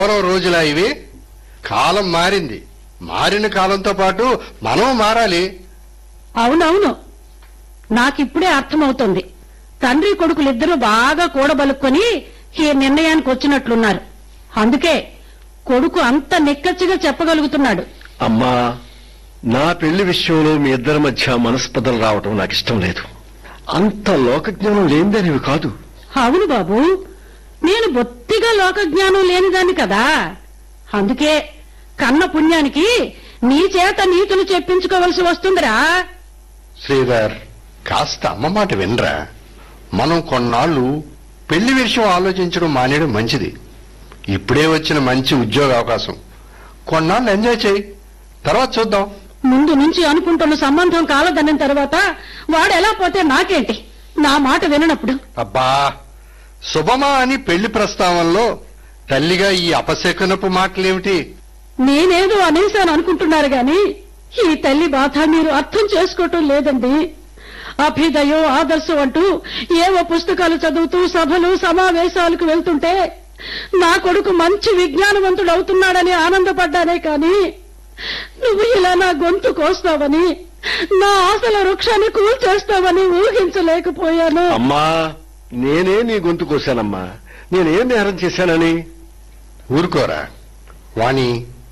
పూర్వం రోజులా ఇవి కాలం మారింది మారిన కాలంతో పాటు మనం మారాలి అవునవును నాకిప్పుడే అర్థమవుతోంది తండ్రి కొడుకులిద్దరూ బాగా కూడబలుక్కొని ఈ నిర్ణయానికి వచ్చినట్లున్నారు అందుకే కొడుకు అంత నిక్కచ్చిగా చెప్పగలుగుతున్నాడు అమ్మా నా పెళ్లి విషయంలో మీ ఇద్దరి మధ్య మనస్పదలు రావటం నాకు ఇష్టం లేదు అంత లోకజ్ఞానం లేనిదనేవి కాదు అవును బాబు నేను బొత్తిగా లోకజ్ఞానం లేనిదాన్ని కదా అందుకే కన్న పుణ్యానికి నీ చేత నీతులు చెప్పించుకోవలసి వస్తుందిరా శ్రీధర్ కాస్త అమ్మ మాట వినరా మనం కొన్నాళ్ళు పెళ్లి విషయం ఆలోచించడం మానేయడం మంచిది ఇప్పుడే వచ్చిన మంచి ఉద్యోగ అవకాశం కొన్నాళ్ళు ఎంజాయ్ చేయి తర్వాత చూద్దాం ముందు నుంచి అనుకుంటున్న సంబంధం కాలదన్న తర్వాత వాడు ఎలా పోతే నాకేంటి నా మాట విననప్పుడు అబ్బా శుభమా అని పెళ్లి ప్రస్తావనలో తల్లిగా ఈ అపశకునపు మాటలేమిటి నేనేదో అనేసాను అనుకుంటున్నారు గాని ఈ తల్లి బాధ మీరు అర్థం చేసుకోవటం లేదండి అభ్యుదయం ఆదర్శం అంటూ ఏవో పుస్తకాలు చదువుతూ సభలు సమావేశాలకు వెళ్తుంటే నా కొడుకు మంచి విజ్ఞానవంతుడు అవుతున్నాడని ఆనందపడ్డానే కాని నువ్వు ఇలా నా గొంతు కోస్తావని నా ఆశల వృక్షాన్ని కూల్చేస్తావని ఊహించలేకపోయాను అమ్మా నేనే నీ గొంతు కోశానమ్మా నేనేం నేరం చేశానని ఊరుకోరా వాణి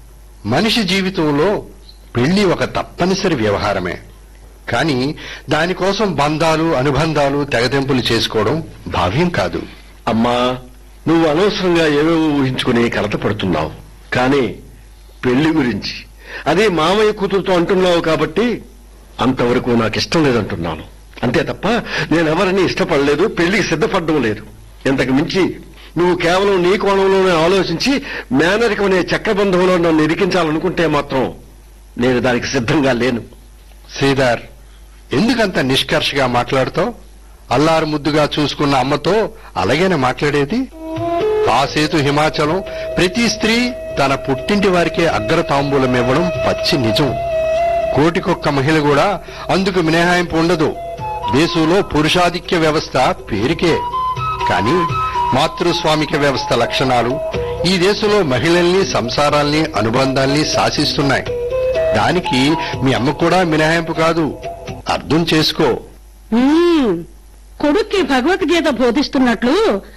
మనిషి జీవితంలో పెళ్లి ఒక తప్పనిసరి వ్యవహారమే కానీ దానికోసం బంధాలు అనుబంధాలు తెగదెంపులు చేసుకోవడం భావ్యం కాదు అమ్మా నువ్వు అనవసరంగా ఏవేవో ఊహించుకుని కలత పడుతున్నావు కానీ పెళ్లి గురించి అదే మామయ్య కూతురుతో అంటున్నావు కాబట్టి అంతవరకు నాకు ఇష్టం లేదంటున్నాను అంతే తప్ప నేనెవరిని ఇష్టపడలేదు పెళ్లికి సిద్ధపడడం లేదు ఇంతకు మించి నువ్వు కేవలం నీ కోణంలోనే ఆలోచించి మేనరికం అనే చక్రబంధంలో నన్ను ఇరికించాలనుకుంటే మాత్రం నేను దానికి సిద్ధంగా లేను శ్రీధర్ ఎందుకంత నిష్కర్షగా మాట్లాడుతావు అల్లారు ముద్దుగా చూసుకున్న అమ్మతో అలాగేనే మాట్లాడేది ఆ సేతు హిమాచలం ప్రతి స్త్రీ తన పుట్టింటి వారికే అగ్ర తాంబూలం ఇవ్వడం పచ్చి నిజం కోటికొక్క మహిళ కూడా అందుకు మినహాయింపు ఉండదు దేశంలో పురుషాధిక్య వ్యవస్థ పేరుకే కానీ మాతృస్వామిక వ్యవస్థ లక్షణాలు ఈ దేశంలో మహిళల్ని సంసారాల్ని అనుబంధాల్ని శాసిస్తున్నాయి దానికి మీ అమ్మ కూడా మినహాయింపు కాదు అర్థం చేసుకో మ్మ్. కొడుక్కి భగవద్గీత బోధిస్తున్నట్లు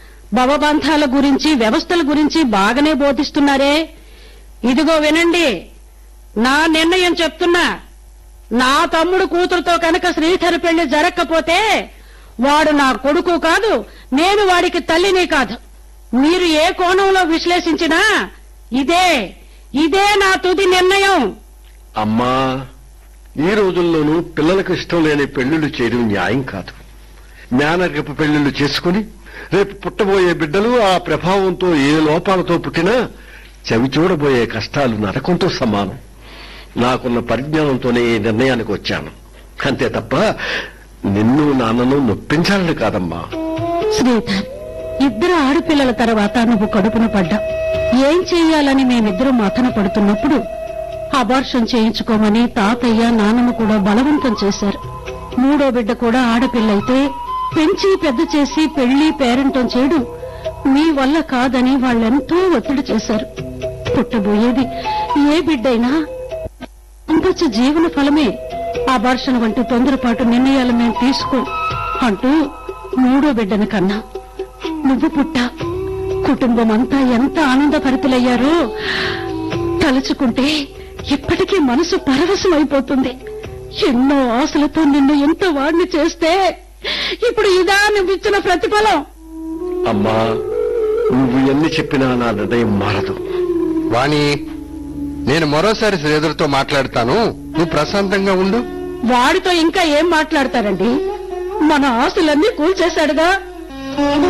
భవబంధాల గురించి వ్యవస్థల గురించి బాగానే బోధిస్తున్నారే ఇదిగో వినండి నా నిర్ణయం చెప్తున్నా నా తమ్ముడు కూతురుతో కనుక శ్రీధర్ పెళ్లి జరగకపోతే వాడు నా కొడుకు కాదు నేను వాడికి తల్లిని కాదు మీరు ఏ కోణంలో విశ్లేషించినా ఇదే ఇదే నా తుది నిర్ణయం అమ్మా ఈ రోజుల్లోనూ పిల్లలకు ఇష్టం లేని పెళ్లిళ్లు చేయడం న్యాయం కాదు మేనరికపు పెళ్లిళ్లు చేసుకుని రేపు పుట్టబోయే బిడ్డలు ఆ ప్రభావంతో ఏ లోపాలతో పుట్టినా చవి చూడబోయే కష్టాలు నరకంతో సమానం నాకున్న పరిజ్ఞానంతోనే ఈ నిర్ణయానికి వచ్చాను అంతే తప్ప నిన్ను నాన్నను నొప్పించాలని కాదమ్మా శ్రీధర్ ఇద్దరు ఆడపిల్లల తర్వాత నువ్వు కడుపున పడ్డా ఏం చెయ్యాలని మేమిద్దరం మథన పడుతున్నప్పుడు అబార్షన్ చేయించుకోమని తాతయ్య నాన్నమ్మ కూడా బలవంతం చేశారు మూడో బిడ్డ కూడా ఆడపిల్లయితే పెంచి పెద్ద చేసి పెళ్లి పేరెంటం చేయడం మీ వల్ల కాదని వాళ్ళెంతో ఒత్తిడి చేశారు పుట్టబోయేది ఏ బిడ్డైనా ఉండొచ్చు జీవన ఫలమే అబార్షన్ వంటి తొందరపాటు నిర్ణయాలు మేము తీసుకో అంటూ మూడో బిడ్డను కన్నా నువ్వు పుట్టా కుటుంబం అంతా ఎంత ఆనందభరితులయ్యారో తలుచుకుంటే ఇప్పటికీ మనసు పరవశం అయిపోతుంది ఎన్నో ఆశలతో నిన్ను ఎంత వాడిని చేస్తే ఇప్పుడు ఇదా నువ్విచ్చిన ప్రతిఫలం అమ్మా నువ్వు ఎన్ని చెప్పినా నా నిర్ణయం మారదు వాణి నేను మరోసారి శ్రీధర్తో మాట్లాడతాను నువ్వు ప్రశాంతంగా ఉండు వాడితో ఇంకా ఏం మాట్లాడతారండి మన ఆశలన్నీ కూల్చేశాడుగా